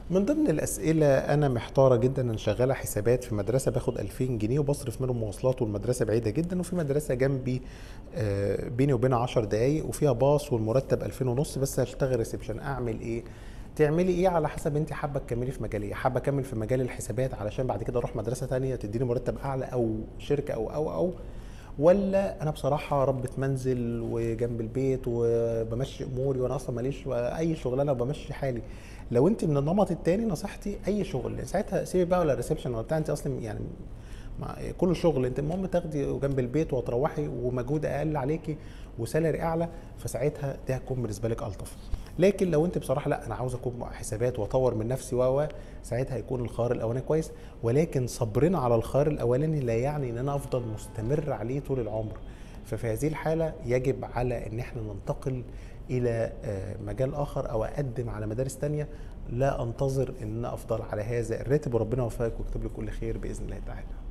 من ضمن الاسئله انا محتاره جدا انا شغاله حسابات في مدرسه باخد 2000 جنيه وبصرف منهم مواصلات والمدرسه بعيده جدا وفي مدرسه جنبي آه، بيني وبينها 10 دقايق وفيها باص والمرتب 2000 ونص بس هشتغل ريسبشن اعمل ايه تعملي ايه على حسب انت حابه تكملي في مجال ايه حابه اكمل في مجال الحسابات علشان بعد كده اروح مدرسه تانية تديني مرتب اعلى او شركه او او او ولا انا بصراحه ربة منزل وجنب البيت وبمشي اموري وانا اصلا ماليش اي شغلانه وبمشي حالي لو انت من النمط التاني نصيحتي اي شغل ساعتها سيبي بقى ولا ريسبشن ولا بتاع انت اصلا يعني مع كل شغل انت المهم تاخدي جنب البيت وتروحي ومجهود اقل عليكي وسالري اعلى فساعتها ده هيكون بالنسبه لك الطف لكن لو انت بصراحه لا انا عاوز اكون حسابات واطور من نفسي و ساعتها هيكون الخيار الاولاني كويس ولكن صبرنا على الخيار الاولاني لا يعني ان انا افضل مستمر عليه طول العمر ففي هذه الحاله يجب على ان احنا ننتقل الى آه، مجال اخر او اقدم على مدارس تانية لا انتظر ان انا افضل على هذا الراتب وربنا يوفقك ويكتب لك كل خير باذن الله تعالى